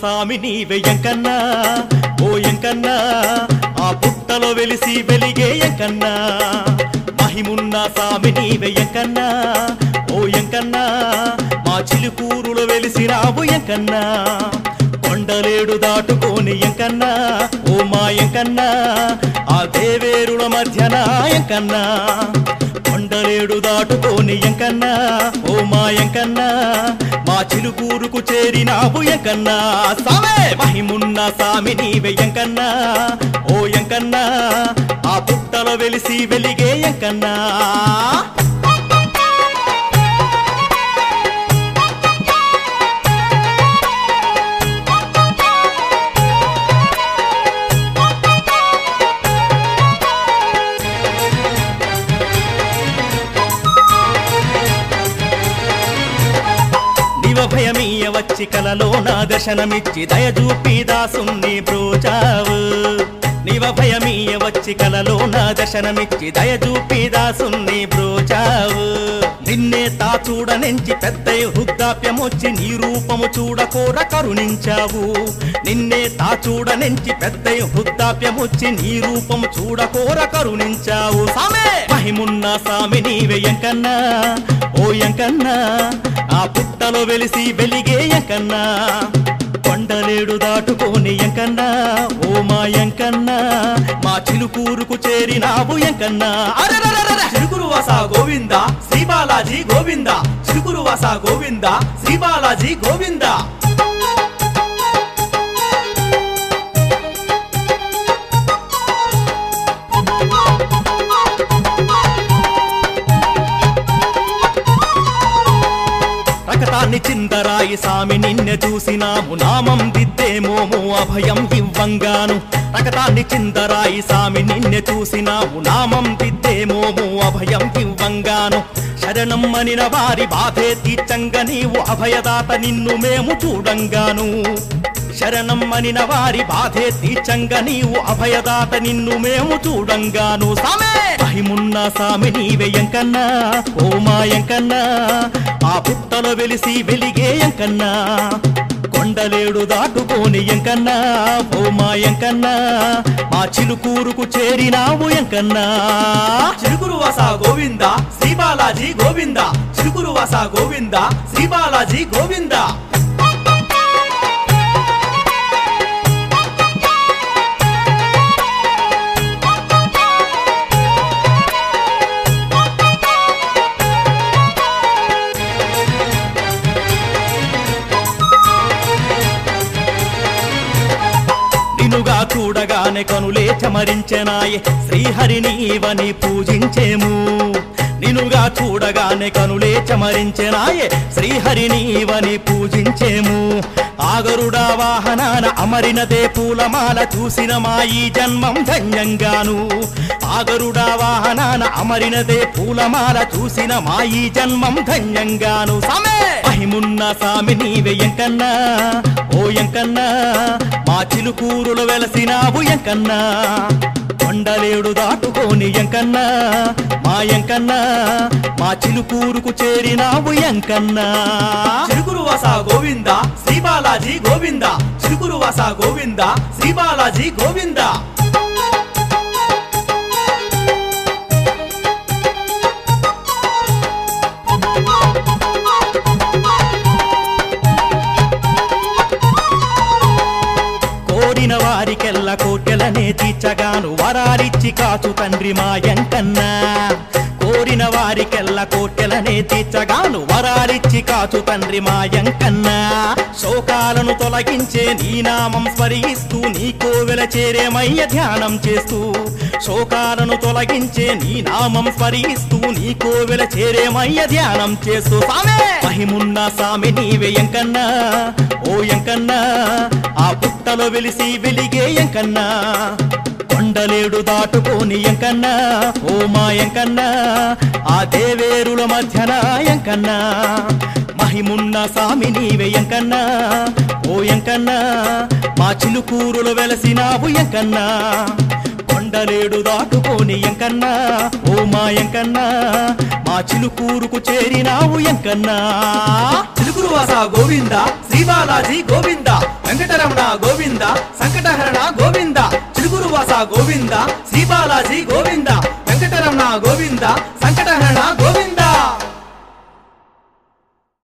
సామి నీవే ఎంకన్నా ఓ ఎంకన్నా ఆ పుట్టలో వెలిసి వెలిగే ఎంకన్నా మహిమున్న సామి నీవే ఎంకన్నా ఓ ఎంకన్నా మా చిలుకూరులో వెలిసిరావు ఎంకన్నా కొండలేడు దాటుకోని ఎంకన్నా ఓ మా ఎంకన్నా ఆ దేవేరుల మధ్యన ఎంకన్నా కొండలేడు దాటుకోని ఎంకన్నా ఓ మా ఎంకన్నా మా చిలుకూరుకు చేరినావు ఎంకన్నా సామే మహిమున్న సామి నీవే ఎంకన్నా ఓ ఎంకన్నా ఆ పుట్టలో వెలిసి వెలిగే ఎంకన్నా నివభయమీయ వచ్చి కలలో నా దర్శనమిచ్చి దయచూపి దాసుని బ్రోచావు నివభయమీయ వచ్చి కలలో నా దర్శనమిచ్చి దయచూపి దాసుని బ్రోచావు నిన్నే తా చూడనెంచి పెద్ద వృద్ధాప్యమొచ్చి నీ రూపము చూడకోర కరుణించావు నిన్నే తా చూడనెంచి పెద్ద వృద్ధాప్యమొచ్చి నీ రూపము చూడకోర కరుణించావు సామే మహిమున్న సామి నీవే ఎంకన్నా ఓ ఎంకన్నా ఆ పుట్టలో వెలిసి వెలిగే ఎంకన్నా కొండలేడు దాటుకోని ఎంకన్నా ఓ మా ఎంకన్నా మా చిలుకూరుకు చేరినావు ఎంకన్నా అరెరెరెరెరె! చిలుకురు వస గోవింద శ్రీ బాలాజీ గోవింద చిలుకురు వస గోవింద శ్రీ బాలాజీ గోవింద రకతాన్ని చిందరాయి సామి నిన్నె చూసినాము నామం దిద్దేమోము అభయం ఇవ్వంగాను రకతాన్ని చిందరాయి సామి నిన్నె చూసినాము నామం దిద్దేమోము అభయం ఇవ్వంగాను శరణం మనిన వారి బాధే తీర్చంగ నీవు అభయదాత నిన్ను మేము చూడంగాను శరణం మనిన వారి బాధే తీర్చంగ నీవు అభయదాత నిన్ను మేము చూడంగాను సామే మహిమున్న సామి నీవే ఎంకన్నా ఓ మా ఎంకన్నా ఆ పుట్టలో వెలిసి వెలిగే ఎంకన్నా కొండలేడు దాటుకోని ఎంకన్నా ఓ మా ఎంకన్నా మా చిలుకూరుకు చేరినావు ఎంకన్నా చిలుకురు వస గోవింద శ్రీ బాలాజీ గోవింద చిలుకురు వస గోవింద శ్రీ బాలాజీ గోవింద నినుగా చూడగానే కనులే చమరించెనాయే శ్రీహరినీవని పూజించేము నినుగా చూడగానే కనులే చమరించెనాయే శ్రీహరినీవని పూజించేము ఆగరుడా వాహనాన అమరినదే పూలమాల చూసిన మా ఈ జన్మం ధన్యంగాను ఆగరుడా వాహనాన అమరినదే పూలమాల చూసిన మా ఈ జన్మం ధన్యంగాను సమే మహిమున్న సామి నీవే ఎంకన్నా ఓ ఎంకన్నా మా చిలుకూరులో వెలసినావు ఎంకన్నా కొండలేడు దాటుకోని ఎంకన్నా మా ఎంకన్నా మా చిలుకూరుకు చేరినావు ఎంకన్నా చిలుకురు వస గోవింద శ్రీ బాలాజీ గోవింద చిలుకురు వస గోవింద శ్రీ బాలాజీ గోవింద కోరిన వారికెల్ల కోర్కెలనే తీర్చగాను వరాలిచ్చి కాచు తండ్రి మా ఎంకన్నా కోరిన వారికెల్ల కోర్కెలనే తీర్చగాను వరాలిచ్చి కాచు తండ్రి మా ఎంకన్నా శోకాలను తొలగించే నీ నామం స్మరిస్తూ నీ కోవెల చేరేమయ్య ధ్యానం చేస్తూ శోకాలను తొలగించే నీ నామం స్మరిస్తూ నీ కోవెల చేరేమయ్య ధ్యానం చేస్తూ సామే మహిమున్న సామి నీవే ఎంకన్నా ఓ ఎంకన్నా ఆ పుట్టలో వెలిసి వెలిగే ఎంకన్నా కొండలేడు దాటుకోని ఎంకన్నా ఓ మా ఎంకన్నా ఆ దేవేరుల మధ్యన ఎంకన్నా మహిమున్న సామి నీవే ఎంకన్నా ఓ ఎంకన్నా మా చిలుకూరులో వెలసినావు ఎంకన్నా కొండలేడు దాటుకోని ఎంకన్నా ఓ మా ఎంకన్నా మా చిలుకూరుకు చేరినావు ఎంకన్నా చిలుకురు వాస గోవింద శ్రీ బాలాజీ గోవింద వెంకటరమణ గోవింద సంకటహరణ గోవింద చిలుగురు వాస గోవింద శ్రీబాలాజీ గోవింద వెంకటరమణ గోవింద